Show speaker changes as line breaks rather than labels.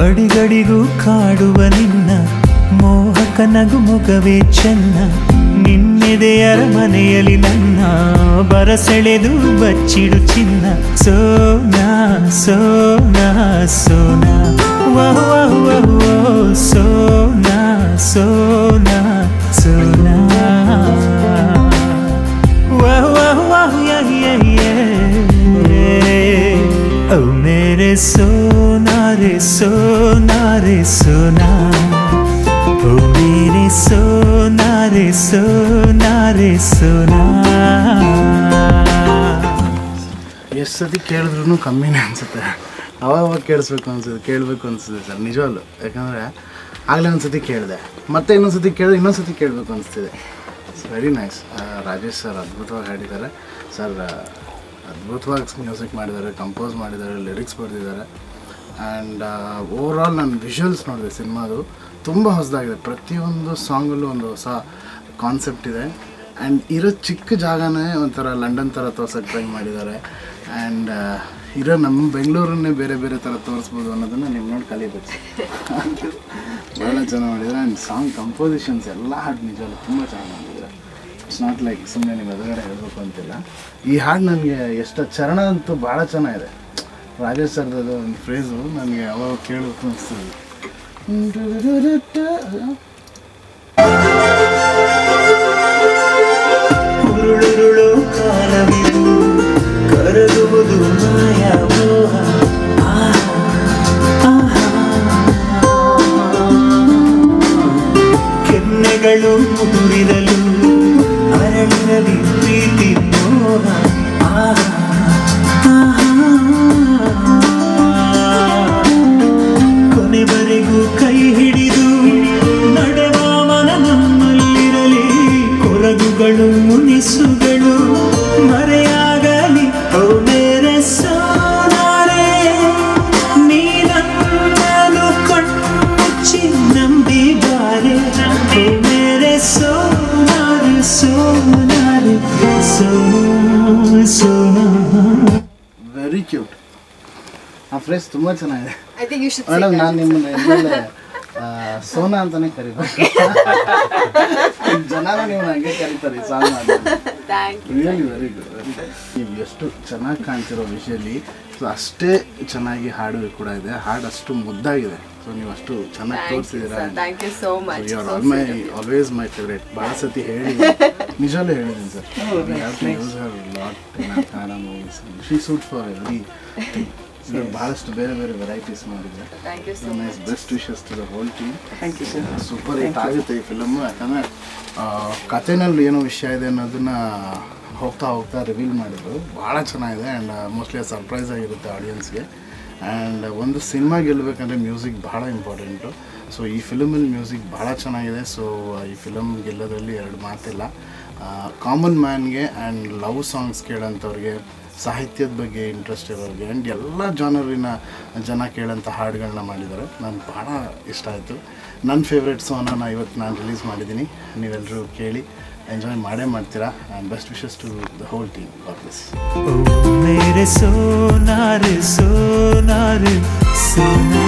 ಗಡಿಗಡಿಗೂ ಕಾಡುವ ನಿನ್ನ ಮೋಹಕ ನಗು ಮುಖವೇ ಚೆನ್ನ ನಿನ್ನೆದೆಯರ ಮನೆಯಲ್ಲಿ ನನ್ನ ಬರಸೆಳೆದು ಬಚ್ಚಿಡು ಚಿನ್ನ ಸೋನಾ ಸೋನಾ ಸೋನಾ ವಹ್ ವಹ್ ವಹ್ ವಹ್ ಸೋನಾ ಸೋನಾ ಸೋನಾ वाह वाह वाह या या या ओ मेरे सोना रे सोना रे सोना ओ मेरे सोना रे सोना रे सोना
ಎಷ್ಟು ಸತಿ ಕೇಳಿದ್ರು ಕಮ್ಮಿನೇ ಅನಿಸುತ್ತೆ ಅವಾಗ ಕೇಳಿಸ್ಬೇಕು ಅನ್ಸುತ್ತೆ ಕೇಳಬೇಕು ಅನಿಸುತ್ತೆ ಸರ್ ನಿಜವಲ್ಲೂ ಯಾಕಂದರೆ ಆಗಲೇ ಒಂದು ಸತಿ ಕೇಳಿದೆ ಮತ್ತೆ ಇನ್ನೊಂದು ಸತಿ ಕೇಳಿದ್ರೆ ಇನ್ನೊಂದು ಸತಿ ಕೇಳಬೇಕು ಅನಿಸ್ತಿದೆ ವೆರಿ ನೈಸ್ ರಾಜೇಶ್ ಸರ್ ಅದ್ಭುತವಾಗಿ ಹಾಡಿದ್ದಾರೆ ಸರ್ ಅದ್ಭುತವಾಗಿ ಮ್ಯೂಸಿಕ್ ಮಾಡಿದ್ದಾರೆ ಕಂಪೋಸ್ ಮಾಡಿದ್ದಾರೆ ಲಿರಿಕ್ಸ್ ಬರೆದಿದ್ದಾರೆ ಆ್ಯಂಡ್ ಓವರ್ ಆಲ್ ನಾನು ವಿಷುವಲ್ಸ್ ನೋಡಿದೆ ಸಿನಿಮಾದು ತುಂಬ ಹೊಸದಾಗಿದೆ ಪ್ರತಿಯೊಂದು ಸಾಂಗಲ್ಲೂ ಒಂದು ಹೊಸ ಕಾನ್ಸೆಪ್ಟ್ ಇದೆ ಆ್ಯಂಡ್ ಇರೋ ಚಿಕ್ಕ ಜಾಗನೇ ಒಂಥರ ಲಂಡನ್ ಥರ ತೋರ್ಸೋಕ್ಕೆ ಟ್ರೈ ಮಾಡಿದ್ದಾರೆ ಆ್ಯಂಡ್ ಇರೋ ನಮ್ಮ ಬೆಂಗಳೂರನ್ನೇ ಬೇರೆ ಬೇರೆ ಥರ ತೋರಿಸ್ಬೋದು ಅನ್ನೋದನ್ನು ನೀವು ನೋಡಿ ಕಲಿಬೇಕು ಭಾಳ ಚೆನ್ನಾಗಿ ಮಾಡಿದ್ದಾರೆ ಆ್ಯಂಡ್ ಸಾಂಗ್ ಕಂಪೋಸಿಷನ್ಸ್ ಎಲ್ಲ ಹಾಡು ನಿಜವಲ್ಲ ತುಂಬ ಚೆನ್ನಾಗಿ ಮಾಡಿದ್ದಾರೆ ಇಟ್ಸ್ ನಾಟ್ ಲೈಕ್ ಸುಮ್ಮನೆ ನೀವು ಎದುರುಗಡೆ ಹೇಳಬೇಕು ಅಂತಿಲ್ಲ ಈ ಹಾಡು ನನಗೆ ಎಷ್ಟು ಚರಣ ಅಂತೂ ಭಾಳ ಚೆನ್ನಾಗಿದೆ ರಾಜೇಶ್ ಸರ್ದು ಒಂದು ಫ್ರೇಸು ನನಗೆ ಯಾವಾಗ ಕೇಳಬೇಕು ಅನಿಸ್ತದೆ
ಉರುಳುರುಳು ಕಾಲವಿದು ಕರಗುವುದು ಮಾಯಾ ಮೋಹ ಕೆನ್ನೆಗಳು ಮುದುರಿರಲು ಅರಳಿರಲಿ ಪ್ರೀತಿ ಮೋಹ ಆಹಾ, ಆಹಾ. ಕೊನೆವರೆಗೂ ಕೈ ಹಿಡಿದು ನಡೆವ ಮನ ನಮ್ಮಲ್ಲಿರಲಿ ಕೊರಗುಗಳು ಮುನಿಸುಗಳು ಮರೆಯಾಗಲಿ ಓ ಮೇರೆ ಸೋನಾರೆ ನೀನನ್ನಲು ಕಣ್ಣುಚ್ಚಿ ನಂಬಿ ಬಾರೆ ಓ ಮೇರೆ ಸೋನಾರೆ ಸೋನಾರೆ ಸೋ ಸೋನಾ
ವೆರಿ ಕ್ಯೂಟ್ ಆ ಫ್ರೇಸ್ ತುಂಬ ಚೆನ್ನಾಗಿದೆ
I think you should
madam
sing
ನಾನು
that.
ನಿಮ್ಮನ್ನ ಇನ್ಮೇಲೆ ಆ, ಸೋನಾ ಅಂತಾನೆ ಕರಿಬೇಕು ಜನ ನಿಮ್ಮನ್ನ ಹಂಗೆ ಕರೀತಾರೆ ಈ song
Thank you.
Really very good very ನೀವು ಎಷ್ಟು ಚೆನ್ನಾಗಿ ಕಾಣ್ತಿರೋ ವಿಷಯಲಿ ಸೊ ಅಷ್ಟೇ ಚೆನ್ನಾಗಿ ಹಾಡು ಕೂಡ ಇದೆ ಹಾಡು ಅಷ್ಟು ಮುದ್ದಾಗಿದೆ ಸೊ ನೀವು ಅಷ್ಟು ಚೆನ್ನಾಗಿ
Thank you,
ತೋರಿಸಿದ್ದೀರಾ
sir. Thank you so much.
You are
So
all my
sweet.
Always my favourite ಭಾಳ ಸತಿ ಹೇಳಿ ನಿಜವಲ್ಲೂ ಹೇಳಿದ್ದೀನಿ sir have to use her lot in Kannada movies she suit for every ಭಾಳಷ್ಟು ಬೇರೆ ಬೇರೆ ವೆರೈಟೀಸ್ ಮಾಡಿದ್ರೆ
Thank you so
nice best wishes to the whole team
thank you sir
super hit ಆಗುತ್ತೆ ಈ ಫಿಲಮ್ಮು ಯಾಕಂದರೆ ಕಥೆನಲ್ಲಿ ಏನೋ ವಿಷಯ ಇದೆ ಅನ್ನೋದನ್ನ ಹೋಗ್ತಾ ಹೋಗ್ತಾ ರಿವೀಲ್ ಮಾಡಿದ್ರು ಭಾಳ ಚೆನ್ನಾಗಿದೆ ಆ್ಯಂಡ್ ಮೋಸ್ಟ್ಲಿ ಸರ್ಪ್ರೈಸ್ ಆಗಿರುತ್ತೆ ಆಡಿಯನ್ಸ್ಗೆ ಆ್ಯಂಡ್ ಒಂದು ಸಿನಿಮಾ ಗೆಲ್ಲಬೇಕಂದ್ರೆ ಮ್ಯೂಸಿಕ್ ಭಾಳ ಇಂಪಾರ್ಟೆಂಟು ಸೊ ಈ ಫಿಲಮಲ್ಲಿ ಮ್ಯೂಸಿಕ್ ಭಾಳ ಚೆನ್ನಾಗಿದೆ ಸೊ ಈ ಫಿಲಮ್ ಗೆಲ್ಲೋದ್ರಲ್ಲಿ ಎರಡು ಮಾತಿಲ್ಲ ಕಾಮನ್ ಮ್ಯಾನ್ಗೆ ಆ್ಯಂಡ್ ಲವ್ ಸಾಂಗ್ಸ್ ಕೇಳೋಂಥವ್ರಿಗೆ ಸಾಹಿತ್ಯದ ಬಗ್ಗೆ ಇಂಟ್ರೆಸ್ಟ್ ಇರೋರಿಗೆ ಆ್ಯಂಡ್ ಎಲ್ಲ ಜಾನರಿನ ಜನ ಕೇಳೋಂಥ ಹಾಡುಗಳನ್ನ ಮಾಡಿದ್ದಾರೆ ನನಗೆ ಭಾಳ ಇಷ್ಟ ಆಯಿತು ನನ್ನ ಫೇವ್ರೆಟ್ ಸಾಂಗನ್ನ ಇವತ್ತು ನಾನು ರಿಲೀಸ್ ಮಾಡಿದ್ದೀನಿ ನೀವೆಲ್ಲರೂ ಕೇಳಿ ಎಂಜಾಯ್ ಮಾಡೇ ಮಾಡ್ತೀರಾ and best wishes to the whole team god bless
ओ मेरे सोनार सोनार सोना